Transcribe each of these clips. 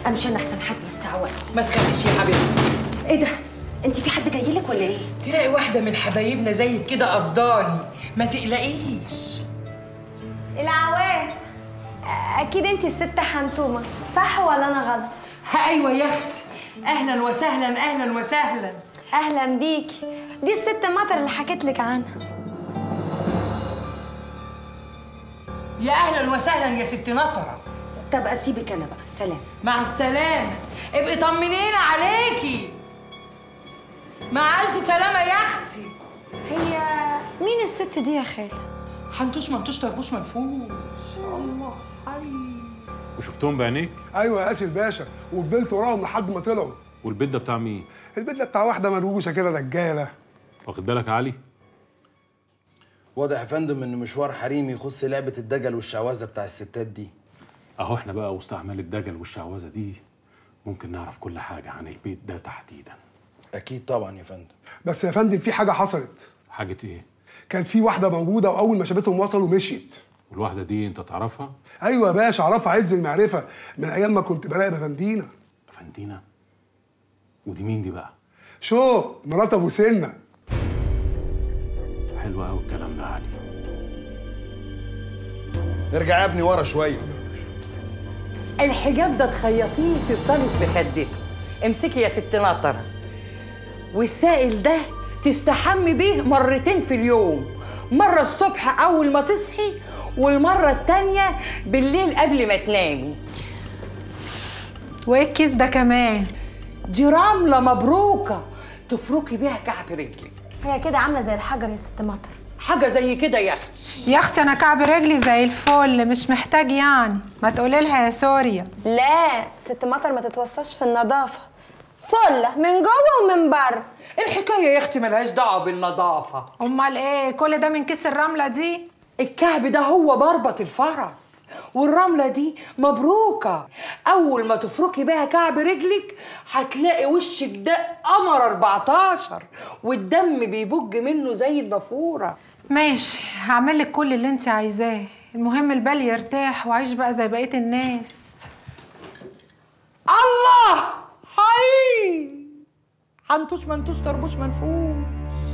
امشي احسن حد يستعوى ما تخافيش يا حبيبتي ايه ده انت في حد جاي لك ولا ايه تلاقي واحده من حبايبنا زيك كده قصداني ما تقلقيش العواف اكيد انت الست حنتومه صح ولا انا غلط ها ايوه يا اختي اهلا وسهلا اهلا وسهلا اهلا بيكي دي الست مطر اللي حكيت لك عنها يا اهلا وسهلا يا ست نطره طب اسيبك انا بقى سلام مع السلامه ابقي طمنينا عليكي مع الف سلامه يا اختي هي مين الست دي يا خاله حنتوش منتوش طربوش منفوش الله حي وشفتهم بعينيك ايوه يا قاسي الباشا وفضلت وراهم لحد ما طلعوا والبيت ده بتاع مين البيت ده بتاع واحده مروشه كده رجاله واخد بالك يا علي واضح يا فندم ان مشوار حريمي يخص لعبه الدجل والشعوذه بتاع الستات دي اهو احنا بقى وسط اعمال الدجل والشعوذه دي ممكن نعرف كل حاجه عن البيت ده تحديدا اكيد طبعا يا فندم بس يا فندم في حاجه حصلت حاجه ايه كان في واحده موجوده واول ما شافتهم وصلوا مشيت والواحده دي انت تعرفها ايوه يا باشا اعرفها عز المعرفه من ايام ما كنت براقب افندينا افندينا ودي مين دي بقى شو مرات ابو سنه حلو قوي الكلام ده يا علي ارجع يا ابني ورا شويه الحجاب ده تخيطيه تفضلي في خدته امسكي يا ست نطره والسائل ده تستحمي بيه مرتين في اليوم مرة الصبح أول ما تصحي والمرة التانية بالليل قبل ما تنامي وايه الكيس ده كمان دي رملة مبروكة تفركي بيها كعب رجلك هي كده عامله زي الحجر يا ست مطر حاجة زي كده يا أختي يا اختي انا كعب رجلي زي الفل مش محتاج يعني ما تقولي لها يا سوريا لا ست مطر ما تتوصاش في النظافه فله من جوه ومن بره الحكاية يا أختي ملهاش دعوة بالنظافة امال ايه كل ده من كيس الرمله دي الكعب ده هو مربط الفرس والرملة دي مبروكة أول ما تفركي بيها كعب رجلك هتلاقي وشك ده قمر 14 والدم بيبج منه زي النافورة ماشي هعمل لك كل اللي انت عايزاه المهم البال يرتاح واعيش بقى زي بقيه الناس الله حي حنتوش منتوش طربوش منفوش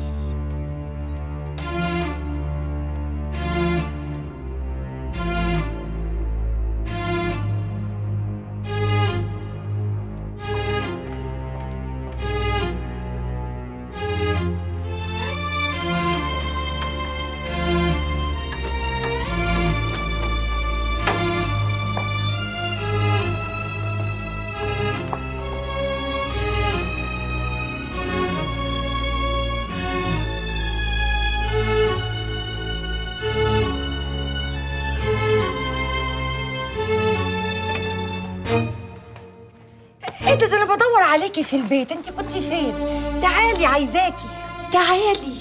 ايه ده ده انا بدور عليكي في البيت انت كنت فين تعالي عايزاكي تعالي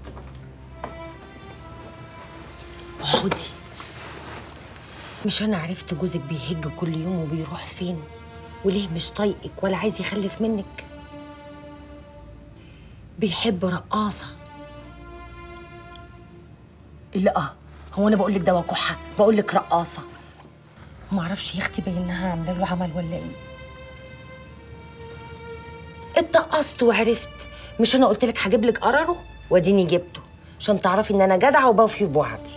اقعدي مش انا عرفت جوزك بيهج كل يوم وبيروح فين وليه مش طايقك ولا عايز يخلف منك بيحب رقاصه لا هو انا بقول لك ده وكحه بقول لك رقاصه ما اعرفش يا اختي بينها عامله له عمل ولا ايه اتقصت وعرفت مش انا قلت لك هجيب لك قراره واديني جبته عشان تعرفي ان انا جدعه وبوفي بوعدي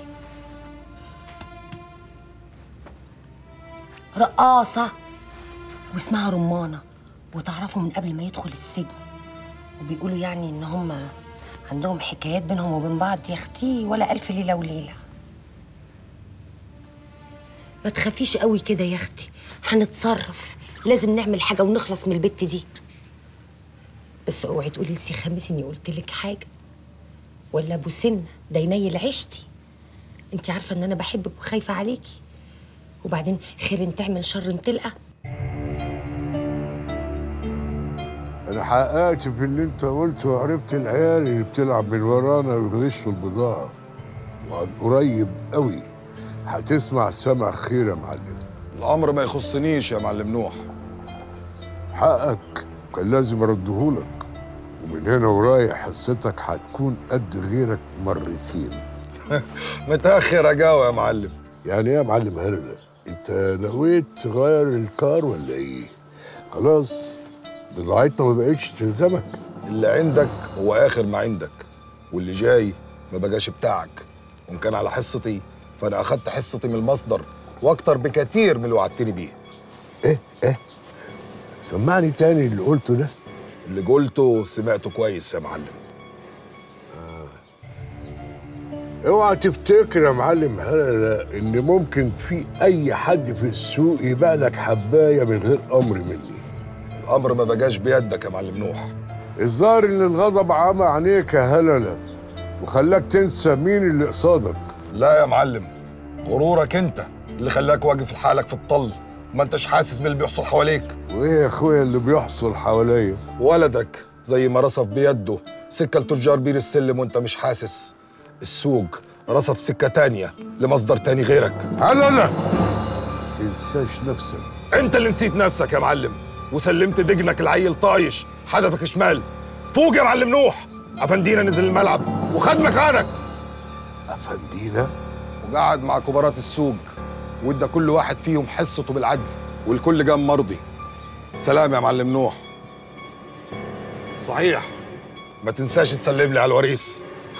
رقاصه واسمها رمانه وتعرفوا من قبل ما يدخل السجن وبيقولوا يعني ان هم عندهم حكايات بينهم وبين بعض يا اختي ولا الف ليله وليله ما تخافيش قوي كده يا اختي هنتصرف لازم نعمل حاجه ونخلص من البت دي بس اوعي تقولي لسي خميس اني قلت لك حاجه ولا ابو سنه ده ينيل عيشتي انت عارفه ان انا بحبك وخايفه عليكي وبعدين خير تعمل شر تلقى انا حققت في اللي انت قلته وعرفت العيال اللي بتلعب من ورانا ويغشوا البضاعه وعن قريب قوي هتسمع سمع خير يا معلم الامر ما يخصنيش يا معلم نوح حقك كان لازم اردهولك ومن هنا ورايح حصتك هتكون قد غيرك مرتين متاخر اجاوب يا معلم يعني ايه يا معلم هرلة انت نويت تغير الكار ولا ايه خلاص بضاعتنا ما بقتش تلزمك اللي عندك هو اخر ما عندك واللي جاي ما بقاش بتاعك وان كان على حصتي فانا اخدت حصتي من المصدر واكتر بكتير من اللي وعدتني بيه ايه ايه سمعني تاني اللي قلته ده اللي قلته سمعته كويس يا معلم اوعى تفتكر يا معلم هلا ان ممكن في اي حد في السوق يبيع لك حبايه من غير امر مني الامر ما بقاش بيدك يا معلم نوح الظاهر ان الغضب عمى عينيك يا هلله وخلاك تنسى مين اللي قصادك لا يا معلم غرورك انت اللي خلاك واقف لحالك في الطل ما انتش حاسس باللي بيحصل حواليك وايه يا اخويا اللي بيحصل حواليا ولدك زي ما رصف بيده سكه لتجار بير السلم وانت مش حاسس السوق رصف سكه تانية لمصدر تاني غيرك هلله تنساش نفسك انت اللي نسيت نفسك يا معلم وسلمت دجنك العيل طايش حدفك شمال فوق يا معلم نوح افندينا نزل الملعب وخد مكانك افندينا وقعد مع كبارات السوق وادى كل واحد فيهم حصته بالعدل والكل قام مرضي سلام يا معلم نوح صحيح ما تنساش تسلم لي على الوريث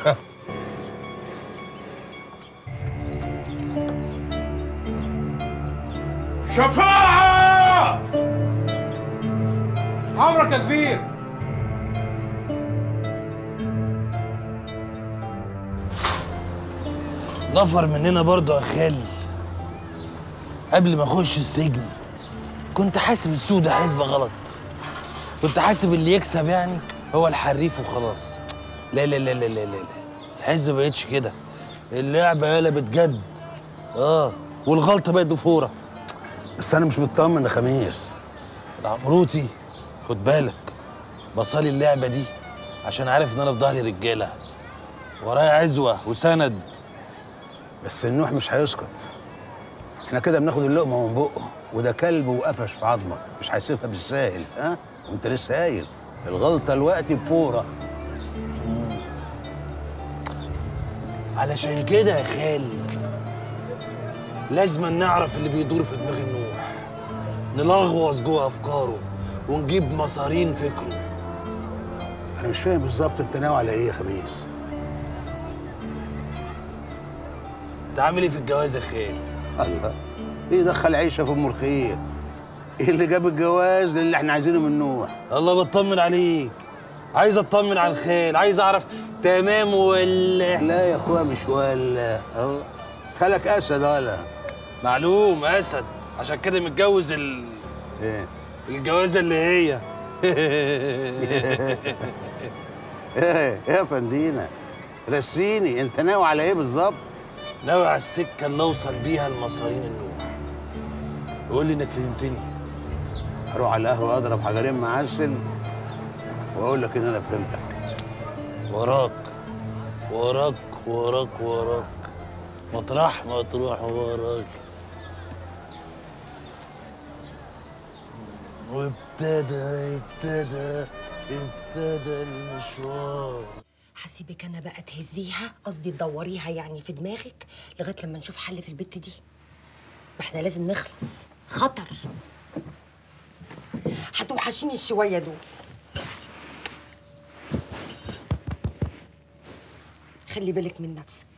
شفاعة عمرك يا كبير نفر مننا برضه يا خال قبل ما اخش السجن كنت حاسب السوق ده حسبه غلط كنت حاسب اللي يكسب يعني هو الحريف وخلاص لا لا لا لا لا لا لا الحسبه بقتش كده اللعبه قلبت جد اه والغلطه بقت بفوره بس انا مش مطمن يا خميس عمروتي خد بالك بصالي اللعبه دي عشان عارف ان انا في ظهري رجاله ورايا عزوه وسند بس النوح مش هيسكت احنا كده بناخد اللقمه من بقه وده كلب وقفش في عظمك مش هيسيبها بالساهل ها وانت لسه قايل الغلطه دلوقتي بفوره علشان كده يا خال لازم نعرف اللي بيدور في دماغ النوح نلغوص جوه افكاره ونجيب مصارين فكره انا مش فاهم بالظبط انت ناوي على ايه يا خميس انت عامل ايه في الجواز يا خال الله ايه دخل عيشه في ام الخير ايه اللي جاب الجواز للي احنا عايزينه من نوح الله بطمن عليك عايز اطمن على الخال عايز اعرف تمام ولا لا يا اخويا مش ولا الله خالك اسد ولا معلوم اسد عشان كده متجوز ال ايه الجوازه اللي هي ايه يا فندينا رسيني انت ناوي على ايه بالظبط ناوي على السكه اللي اوصل بيها لمصارين النوح قول لي انك فهمتني اروح على القهوه اضرب حجرين معسل واقول لك ان انا فهمتك وراك وراك وراك وراك مطرح ما تروح وراك وابتدى ابتدى ابتدى المشوار هسيبك انا بقى تهزيها قصدي تدوريها يعني في دماغك لغايه لما نشوف حل في البت دي ما احنا لازم نخلص خطر هتوحشيني الشويه دول خلي بالك من نفسك